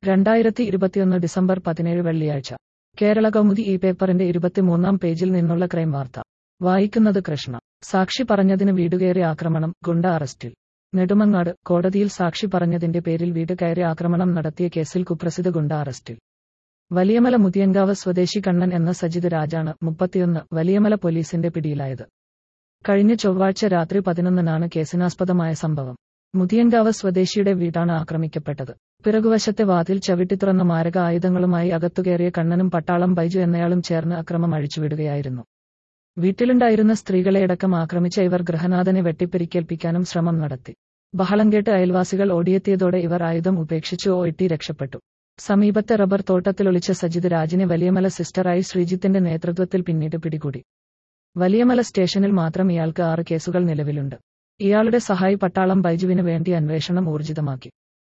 രണ്ടായിരത്തി ഇരുപത്തിയൊന്ന് ഡിസംബർ പതിനേഴ് വെള്ളിയാഴ്ച കേരള കൗമുദി ഈ പേപ്പറിന്റെ ഇരുപത്തിമൂന്നാം പേജിൽ നിന്നുള്ള ക്രൈം വാർത്ത വായിക്കുന്നത് കൃഷ്ണ സാക്ഷി പറഞ്ഞതിന് വീടുകയറി ആക്രമണം ഗുണ്ട അറസ്റ്റിൽ നെടുമങ്ങാട് കോടതിയിൽ സാക്ഷി പറഞ്ഞതിന്റെ പേരിൽ വീട് കയറി ആക്രമണം നടത്തിയ കേസിൽ കുപ്രസിദ്ധ ഗുണ്ട അറസ്റ്റിൽ വലിയമല മുതിയങ്കാവ് സ്വദേശി കണ്ണൻ എന്ന സജിത് രാജാണ് മുപ്പത്തിയൊന്ന് വലിയമല പോലീസിന്റെ പിടിയിലായത് കഴിഞ്ഞ ചൊവ്വാഴ്ച രാത്രി പതിനൊന്നിനാണ് കേസിനാസ്പദമായ സംഭവം മുതിയങ്കാവ് സ്വദേശിയുടെ വീടാണ് ആക്രമിക്കപ്പെട്ടത് പിറകുവശത്തെ വാതിൽ ചവിട്ടിത്തുറന്ന മാരക ആയുധങ്ങളുമായി അകത്തുകയറിയ കണ്ണനും പട്ടാളം ബൈജു എന്നയാളും ചേർന്ന് അക്രമം അഴിച്ചുവിടുകയായിരുന്നു വീട്ടിലുണ്ടായിരുന്ന സ്ത്രീകളെയടക്കം ആക്രമിച്ച ഇവർ ഗൃഹനാഥനെ വെട്ടിപ്പിരിക്കേൽപ്പിക്കാനും ശ്രമം നടത്തി ബഹളം കേട്ട് അയൽവാസികൾ ഓടിയെത്തിയതോടെ ഇവർ ആയുധം ഉപേക്ഷിച്ചു ഓട്ടി രക്ഷപ്പെട്ടു സമീപത്തെ റബ്ബർ തോട്ടത്തിലൊളിച്ച സജിത് രാജിനെ വലിയമല സിസ്റ്ററായി ശ്രീജിത്തിന്റെ നേതൃത്വത്തിൽ പിന്നീട് പിടികൂടി വലിയമല സ്റ്റേഷനിൽ മാത്രം ഇയാൾക്ക് ആറ് കേസുകൾ നിലവിലുണ്ട് ഇയാളുടെ സഹായി പട്ടാളം ബൈജുവിന് വേണ്ടി അന്വേഷണം ഊർജിതമാക്കി